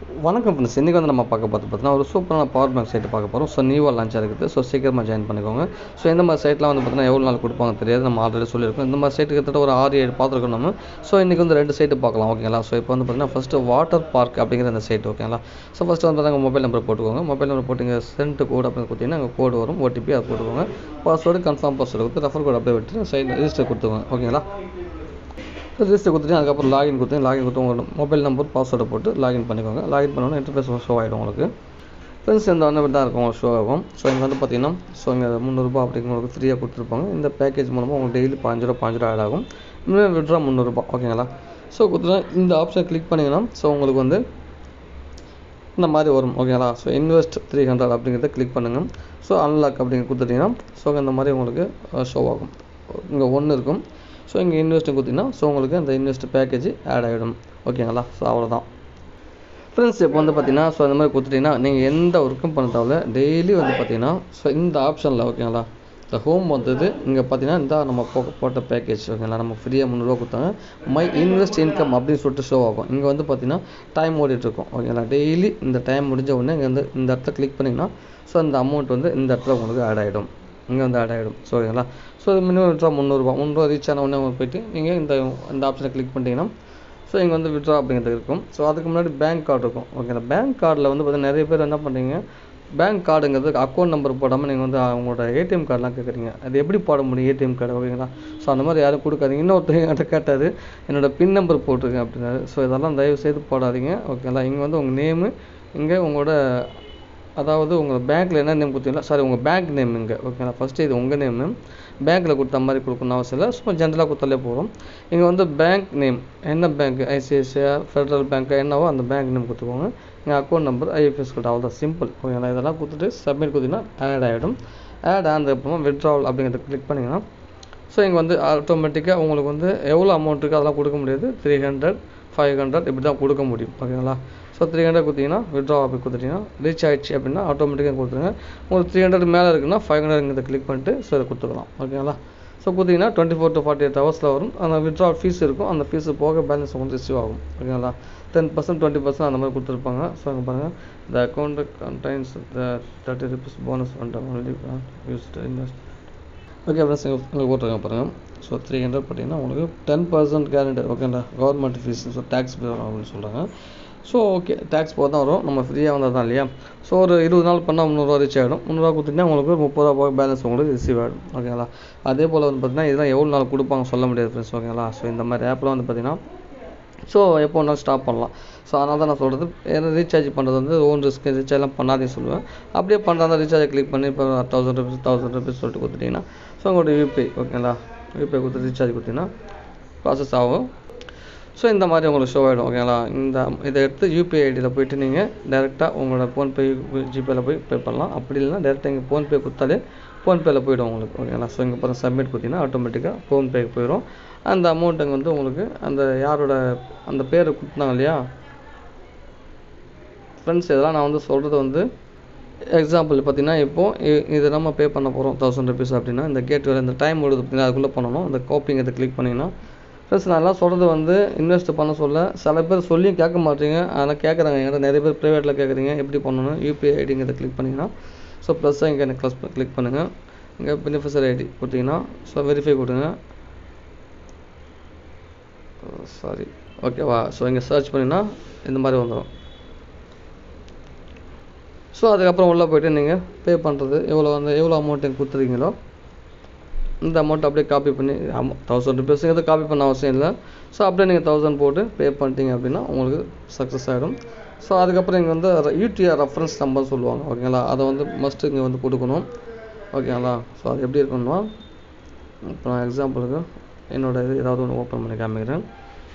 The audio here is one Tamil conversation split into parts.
வணக்கம் ஃப்ரெண்ட்ஸ் இன்றைக்கி வந்து நம்ம பார்க்க பார்த்து பார்த்தீங்கன்னா ஒரு சூப்பரான பவர் பேங்க் சைட்டு பார்க்க போகிறோம் ஸோ நியூவாக லான்ச் இருக்குது ஸோ சீக்கிரமாக ஜாயின் பண்ணிக்கோங்க ஸோ இந்த மாதிரி சைட்லாம் வந்து பார்த்தீங்கன்னா எவ்வளோ நாள் கொடுப்பாங்க தெரியாது நம்ம ஆல்ரெடி சொல்லியிருக்கோம் இந்த மாதிரி சைட்டு கிட்டத்தட்ட ஒரு ஆறு ஏழு பார்த்துருக்கோம் நம்ம ஸோ இன்றைக்கி வந்து ரெண்டு சைட்டு பார்க்கலாம் ஓகேங்களா ஸோ இப்போ வந்து பார்த்தீங்கன்னா ஃபஸ்ட்டு வாட்டர் பார்க் அப்படிங்கிற அந்த சைட் ஓகேங்களா ஸோ ஃபஸ்ட்டு வந்து பார்த்தீங்கன்னா மொபைல் நம்பர் போட்டுக்கோங்க மொபைல் நம்பர் போட்டு சென்ட் கோட் அப்படின்னு கொடுத்தீங்கன்னா அங்கே கோடு வரும் ஓடிபி அதை போட்டுக்கோங்க பாஸ்வேர்டு கன்ஃபார்ம் பாஸ்வேர்டு கொடுத்து ரெஃபர் கோட் அப்படியே விட்டு சைட் ரிஜிஸ்டர் கொடுத்துக்கோங்க ஓகேங்களா ரிஜிஸ்டர் கொடுத்துட்டு அதுக்கப்புறம் லாகின் கொடுத்து லாகின் கொடுத்து உங்களோட மொபைல் நம்பர் பாஸ்வேர்டை போட்டு லாகின் பண்ணிக்கோங்க லாகின் பண்ணோன்னா இன்டர்ஃபேஸ் ஷோ ஆகிடும் உங்களுக்கு ஃப்ரெண்ட்ஸ் இந்த வந்து தான் இருக்கும் உங்களுக்கு ஷோ ஆகும் ஸோ இங்கே வந்து பார்த்தீங்கன்னா ஸோ இங்கே முந்நூறுரூபா அப்படிங்கிறது ஃப்ரீயாக கொடுத்துருப்பாங்க இந்த பேக்கேஜ் மூலமாக உங்களுக்கு டெய்லி பாஞ்சு ரூபா பாஞ்சு ரூபா ஆட் ஆகும் இன்னும் விட்ரா முந்நூறுரூபா ஓகேங்களா ஸோ கொடுத்துட்டா இந்த ஆப்ஷன் கிளிக் பண்ணிங்கன்னா ஸோ உங்களுக்கு வந்து இந்த மாதிரி வரும் ஓகேங்களா ஸோ இன்வெஸ்ட் த்ரீ ஹண்ட்ரட் அப்படிங்கிறத கிளிக் பண்ணுங்கள் ஸோ அன்லாக் அப்படிங்க கொடுத்துட்டிங்கன்னா ஸோ இந்த மாதிரி உங்களுக்கு ஷோ ஆகும் இங்கே ஒன்று இருக்கும் ஸோ இங்கே இன்வெஸ்ட் கொடுத்தீங்கன்னா ஸோ உங்களுக்கு அந்த இன்வெஸ்ட் பேக்கேஜ் ஆட் ஆகிடும் ஓகேங்களா ஸோ அவ்வளோதான் ஃப்ரெண்ட்ஸ் இப்போ வந்து பார்த்தீங்கன்னா ஸோ இந்த மாதிரி கொடுத்துட்டிங்கன்னா நீங்கள் எந்த ஒர்க்கும் பண்ண தேவையில்ல டெய்லி வந்து பார்த்தீங்கன்னா ஸோ இந்த ஆப்ஷனில் ஓகேங்களா இந்த ஹோம் வந்தது இங்கே பார்த்தீங்கன்னா இந்த நம்ம போ போட்ட பேக்கேஜ் ஓகேங்களா நம்ம ஃப்ரீயாக முந்நூறுரூவா கொடுத்தாங்க மை இன்வெஸ்ட் இன்கம் அப்படின்னு சொல்லிட்டு ஷோ ஆகும் இங்கே வந்து பார்த்தீங்கன்னா டைம் ஓடிட்டுருக்கும் ஓகேங்களா டெய்லி இந்த டைம் முடிஞ்ச உடனே இங்கே வந்து இந்த இடத்த கிளிக் பண்ணிங்கன்னா ஸோ அந்த அமௌண்ட் வந்து இந்த இடத்துல உங்களுக்கு ஆட் ஆகிடும் இங்கே வந்து ஆட் ஆகிடும் ஸோ ஓகேங்களா ஸோ மினிமம் விட்ரா முந்நூறுரூவா முந்நூறுவா ரீச் ஆன உடனே உங்களுக்கு போயிட்டு நீங்கள் இந்த இந்த ஆப்ஷனை கிளிக் பண்ணிட்டீங்கன்னா ஸோ இங்கே வந்து விட்ரா அப்படிங்கிறது இருக்கும் ஸோ அதுக்கு முன்னாடி பேங்க் கார்டு இருக்கும் ஓகேங்களா பேங்க் கார்டில் வந்து பார்த்தீங்கன்னா நிறைய பேர் என்ன பண்ணுறீங்க பேங்க் கார்டுங்கிறது அக்கௌண்ட் நம்பர் போடாமல் நீங்கள் வந்து அவங்களோட ஏடிஎம் கார்டெலாம் கேட்குறீங்க அது எப்படி போட முடியும் ஏடிஎம் கார்டு ஓகேங்களா ஸோ அந்த மாதிரி யாரும் கொடுக்காதீங்க இன்னொருத்தர் என்கிட்ட கேட்டார் என்னோட பின் நம்பர் போட்டிருங்க அப்படின்னாரு ஸோ இதெல்லாம் தயவு செய்து போடாதீங்க ஓகேங்களா இங்கே வந்து உங்கள் நேமு இங்கே உங்களோட அதாவது உங்கள் பேங்க்கில் என்ன நேம் கொடுத்தீங்களா சாரி உங்கள் பேங்க் நேம் இங்கே ஓகேங்களா ஃபஸ்ட்டு இது உங்கள் நேமு பேங்க்கில் கொடுத்த மாதிரி கொடுக்கணும் அவசியம் இல்லை சும்மா ஜென்ரலாக கொடுத்தாலே போதும் இங்கே வந்து பேங்க் நேம் என்ன பேங்க் ஐசிஐசிஐ ஃபெடரல் பேங்க் என்னவோ அந்த பேங்க் நேம் கொடுத்துக்கோங்க இங்கே அக்கௌண்ட் நம்பர் ஐஎஃப்எஸ் கோட் அவ்வளோ சிம்பிள் ஓகேங்களா இதெல்லாம் கொடுத்துட்டு சப்மிட் கொடுத்தீங்கன்னா ஆட் ஆகிடும் ஆட் ஆனதுக்கப்புறமா விட்ராவல் அப்படிங்கிறத கிளிக் பண்ணிங்கன்னா ஸோ இங்கே வந்து ஆட்டோமேட்டிக்காக உங்களுக்கு வந்து எவ்வளோ அமௌண்ட் இருக்குது அதெல்லாம் கொடுக்க முடியாது த்ரீ ஹண்ட்ரட் ஃபைவ் ஹண்ட்ரட் இப்படி தான் கொடுக்க முடியும் ஓகேங்களா ஸோ த்ரீ ஹண்ட்ரட் கொடுத்தீங்கன்னா விட்ரா அப்படி கொடுத்துட்டீங்கன்னா ரீச் ஆயிடுச்சு அப்படின்னா ஆட்டோமேட்டிக்காக கொடுத்துருங்க உங்களுக்கு த்ரீ ஹண்ட்ரட் மேலே இருக்குன்னா ஃபைவ் ஹண்ட்ரட் கிளிக் பண்ணிட்டு ஸோ இதை கொடுத்துக்கலாம் ஓகேங்களா ஸோ கொடுத்தீங்கன்னா twenty four to forty eight ஹவர்ஸில் வரும் அந்த விட்ரா ஃபீஸ் இருக்கும் அந்த ஃபீஸ் போக பேலன்ஸ் உங்களுக்கு ரிசீவ் ஆகும் ஓகேங்களா டென் பர்சன்ட் டுவெண்ட்டி பர்சன்ட் அந்த மாதிரி கொடுத்துருப்பாங்க ஸோ அங்கே பாருங்கள் the account contains the thirty rupees bonus only used invest okay friends உங்களுக்கு போட்டுருங்க பாருங்கள் ஸோ த்ரீ ஹண்ட்ரட் பார்த்தீங்கன்னா உங்களுக்கு டென் பர்சன்ட் கேரண்டி ஓகேங்களா கவர்மெண்ட் ஃபீஸ் ஸோ டேக்ஸ் வரும் அப்படின்னு சொல்கிறாங்க ஸோ ஓகே டேக்ஸ் போக தான் வரும் நம்ம ஃப்ரீயாக வந்தால் தான் இல்லையா ஸோ ஒரு இருபது நாள் பண்ணால் முந்நூறுரூவா ரீச் ஆகிடும் முந்நூறுவா கொடுத்தீங்கன்னா உங்களுக்கு முப்பது ரூபா பேலன்ஸ் உங்களுக்கு ரிசீவ் ஆகிடும் ஓகேங்களா அதே போல் வந்து பார்த்தீங்கன்னா இதெல்லாம் எவ்வளோ நாள் கொடுப்பாங்க சொல்ல முடியாது ஃப்ரெண்ட்ஸ் ஓகேங்களா ஸோ இந்த மாதிரி ஆப்லாம் வந்து பார்த்தீங்கன்னா ஸோ எப்போ வேணாலும் ஸ்டாப் பண்ணலாம் ஸோ அதனால தான் நான் சொல்கிறது ஏன்னா ரீசார்ஜ் பண்ணுறது வந்து ஓன் ரிஸ்க் ரீசார்ஜ்லாம் பண்ணாதேன்னு சொல்லுவேன் அப்படியே பண்ணுறதா ரீசார்ஜை கிளிக் பண்ணி இப்போ தௌசண்ட் ருபீஸ் தௌசண்ட் ருபீஸ் சொல்லிட்டு கொடுத்துட்டிங்கன்னா ஸோ உங்களோட யூபிஐ ஓகேங்களா யூபிஐ கொடுத்து ரீசார்ஜ் கொடுத்தீங்கன்னா ப்ராசஸ் ஆகும் ஸோ இந்த மாதிரி உங்களுக்கு ஷோ ஆகிடும் ஓகேங்களா இந்த இதை எடுத்து யூபிஐ ஐடியில் போயிட்டு நீங்கள் டேரெக்டாக உங்களோட ஃபோன்பே ஜிபேயில் போய் பே பண்ணலாம் அப்படி இல்லைனா டேரெக்டாக இங்கே ஃபோன்பே கொடுத்தாலே ஃபோன்பேயில் போய்டும் உங்களுக்கு ஓகேங்களா ஸோ இங்கே பாருங்கள் சப்மிட் கொடுத்தீங்கன்னா ஆட்டோமேட்டிக்காக ஃபோன்பேக்கு போயிடும் அந்த அமௌண்ட்டுங்க வந்து உங்களுக்கு அந்த யாரோட அந்த பேர் கொடுத்தாங்க இல்லையா ஃப்ரெண்ட்ஸ் இதெல்லாம் நான் வந்து சொல்கிறது வந்து எக்ஸாம்பிள் பார்த்தீங்கன்னா இப்போது இது நம்ம பே பண்ண போகிறோம் தௌசண்ட் ருபீஸ் அப்படின்னா இந்த கேட் வேறு இந்த டைம் ஓடுது பார்த்தீங்கன்னா அதுக்குள்ளே பண்ணணும் இந்த கோப்பிங் இதை கிளிக் பண்ணிங்கன்னா ப்ளஸ் நான் எல்லாம் சொல்கிறது வந்து இன்வெஸ்ட் பண்ண சொல்ல சில பேர் சொல்லியும் கேட்க மாட்டீங்க அதனால் கேட்குறாங்க என்கிட்ட நிறைய பேர் ப்ரைவேட்டில் கேட்குறீங்க எப்படி பண்ணணும் யூபிஐ ஐடிங்கிறத கிளிக் பண்ணிங்கன்னா ஸோ ப்ளஸ்ஸாக இங்கே எனக்கு க்ளஸ் கிளிக் பண்ணுங்கள் இங்கே பெனிஃபிஷரி ஐடி கொடுத்தீங்கன்னா ஸோ வெரிஃபை கொடுங்க சாரி ஓகேவா ஸோ இங்கே சர்ச் பண்ணிங்கன்னா இந்த மாதிரி வந்துடும் ஸோ அதுக்கப்புறம் உள்ளே போய்ட்டு நீங்கள் பே பண்ணுறது எவ்வளோ வந்து எவ்வளோ அமௌண்ட் எனக்கு கொடுத்துருக்கீங்களோ இந்த அமௌண்ட் அப்படியே காப்பி பண்ணி தௌசண்ட் ருபீஸுங்கிறது காப்பி பண்ண அவசியம் இல்லை ஸோ அப்படியே நீங்கள் தௌசண்ட் போட்டு பே பண்ணிட்டீங்க அப்படின்னா உங்களுக்கு சக்ஸஸ் ஆகிடும் ஸோ அதுக்கப்புறம் இங்கே வந்து யூடிஆர் ரெஃபரன்ஸ் நம்பர் சொல்லுவாங்க ஓகேங்களா அதை வந்து மஸ்ட்டு இங்கே வந்து கொடுக்கணும் ஓகேங்களா ஸோ அது எப்படி இருக்கணும்னா இப்போ நான் எக்ஸாம்பிளுக்கு என்னோட இது ஏதாவது ஒன்று ஓப்பன் பண்ணி காமிக்கிறேன்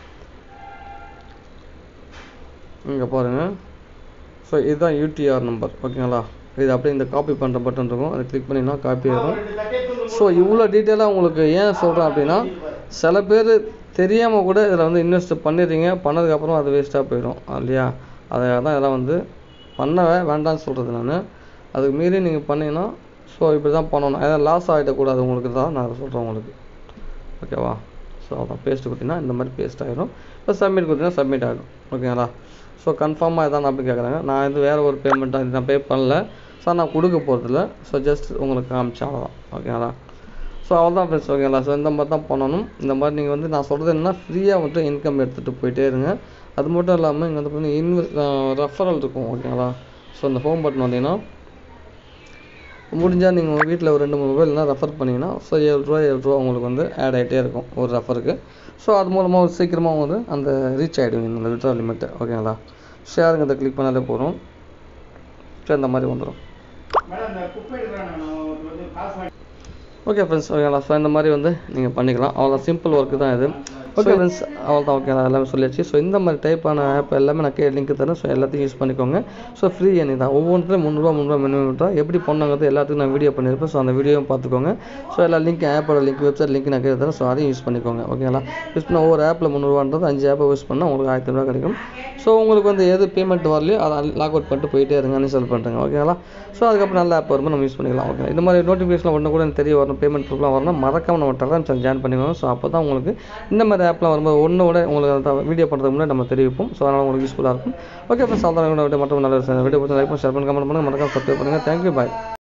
இங்கே பாருங்கள் ஸோ இதுதான் யூடிஆர் நம்பர் ஓகேங்களா இது அப்படியே இந்த காப்பி பண்ணுற பட்டன் இருக்கும் அதை கிளிக் பண்ணிங்கன்னா காப்பி ஆகும் ஸோ இவ்வளோ டீட்டெயிலாக உங்களுக்கு ஏன் சொல்கிறேன் அப்படின்னா சில பேர் தெரியாமல் கூட இதில் வந்து இன்வெஸ்ட் பண்ணிடுறீங்க பண்ணதுக்கப்புறம் அது வேஸ்ட்டாக போயிடும் இல்லையா அதை தான் இதெல்லாம் வந்து பண்ணவே வேண்டாம்னு சொல்கிறது நான் அதுக்கு மீறி நீங்கள் பண்ணிங்கன்னா ஸோ இப்படி தான் பண்ணணும் ஏதாவது லாஸ் ஆகிடக்கூடாது உங்களுக்கு தான் நான் சொல்கிறேன் உங்களுக்கு ஓகேவா ஸோ அதான் பேஸ்ட் கொடுத்தீங்கன்னா இந்த மாதிரி பேஸ்ட் ஆயிரும் இப்போ சப்மிட் கொடுத்தீங்கன்னா சப்மிட் ஆகிடும் ஓகேங்களா ஸோ கன்ஃபார்மாக இதான் அப்படி கேட்குறாங்க நான் இது வேறு ஒரு பேமெண்ட்டாக இது நான் பே பண்ணல ஸோ நான் கொடுக்க போகிறதில்ல ஸோ ஜஸ்ட் உங்களுக்கு காமிச்சா அவ்வளோதான் ஓகேங்களா ஸோ அவ்வளோதான் ஃப்ரெண்ட்ஸ் ஓகேங்களா ஸோ இந்த மாதிரி தான் பண்ணணும் இந்த மாதிரி நீங்கள் வந்து நான் சொல்கிறது என்னன்னா ஃப்ரீயாக வந்துட்டு இன்கம் எடுத்துகிட்டு போயிட்டே இருங்க அது மட்டும் இல்லாமல் இங்கே வந்து பார்த்தீங்கன்னா இன்வெஸ்ட் ரெஃபரல் இருக்கும் ஓகேங்களா ஸோ இந்த ஹோம் பட்டன் வந்தீங்கன்னா முடிஞ்சால் நீங்கள் உங்கள் வீட்டில் ஒரு ரெண்டு மூணு மொபைல்லாம் ரெஃபர் பண்ணிங்கன்னா ஸோ ஏழு ரூபா ஏழு ரூபா உங்களுக்கு வந்து ஆட் ஆகிட்டே இருக்கும் ஒரு ரெஃபருக்கு ஸோ அது மூலமாக ஒரு சீக்கிரமாக வந்து அந்த ரீச் ஆகிடுவீங்க இந்த விட்ரா லிமிட்டு ஓகேங்களா ஷேருங்கிறத கிளிக் பண்ணாலே போதும் ஸோ இந்த மாதிரி வந்துடும் மேடம் இந்த குப்பை எடுக்கிறாங்க ஒருத்தர் வந்து காசு வாங்கி ஓகே ஃப்ரெண்ட்ஸ் ஓகேங்களா ஸோ இந்த மாதிரி வந்து நீங்கள் பண்ணிக்கலாம் அவ்வளோ சிம்பிள் ஒர்க்கு தான் இது ஓகே ஃப்ரெண்ட்ஸ் அவ்வளோதான் ஓகேங்களா எல்லாமே சொல்லியாச்சு ஸோ இந்த மாதிரி டைப்பான ஆப் எல்லாமே நான் கே லிங்க் தரேன் ஸோ எல்லாத்தையும் யூஸ் பண்ணிக்கோங்க ஸோ ஃப்ரீ எனி தான் ஒவ்வொன்றுலையும் முந்நூறுரூவா முந்நூறுவா மினிமம் தான் எப்படி பண்ணாங்கிறது எல்லாத்துக்கும் நான் வீடியோ பண்ணியிருப்பேன் ஸோ அந்த வீடியோவும் பார்த்துக்கோங்க ஸோ எல்லா லிங்க் ஆப்போட லிங்க் வெப்சைட் லிங்க் நான் கேட்டு தரேன் ஸோ அதையும் யூஸ் பண்ணிக்கோங்க ஓகேங்களா யூஸ் பண்ண ஒவ்வொரு ஆப்பில் முந்நூறுவான்றது அஞ்சு ஆப்பை யூஸ் பண்ணால் உங்களுக்கு ஆயிரத்தி ரூபா கிடைக்கும் ஸோ உங்களுக்கு வந்து எது பேமெண்ட் வரலையோ அதை லாக் அவுட் பண்ணிட்டு போயிட்டே இருங்க அன்இன்ஸ்டால் பண்ணுறேங்க ஓகேங்களா ஸோ அதுக்கப்புறம் நல்ல ஆப் வரும்போது நம்ம யூஸ் பண்ணிக்கலாம் ஓகே இந்த மாதிரி நோட்டிஃபிகேஷன் ஒன்று கூட எனக்கு தெரிய வரணும் பேமெண்ட் ப்ரூஃப்லாம் வரணும் மறக்காம நம்ம டெலாம் சேனல் ஜாயின் பண்ணிக்கோங்க ஸோ அப்போ தான் உங்களுக்கு இந்த மாதிரி ஆப்லாம் வரும்போது ஒன்று விட உங்களுக்கு வீடியோ பண்ணுறதுக்கு முன்னாடி நம்ம தெரிவிப்போம் ஸோ அதனால் உங்களுக்கு யூஸ்ஃபுல்லாக இருக்கும் ஓகே ஃப்ரெண்ட்ஸ் அவ்வளோ வீடியோ மட்டும் நல்ல வீடியோ பிடிச்ச லைக் பண்ணி ஷேர் பண்ணி கமெண்ட் பண்ணுங்கள் மறக்காம சப்ஸ்கிரைப் பண்ணுங்கள் தேங்க்யூ பாய்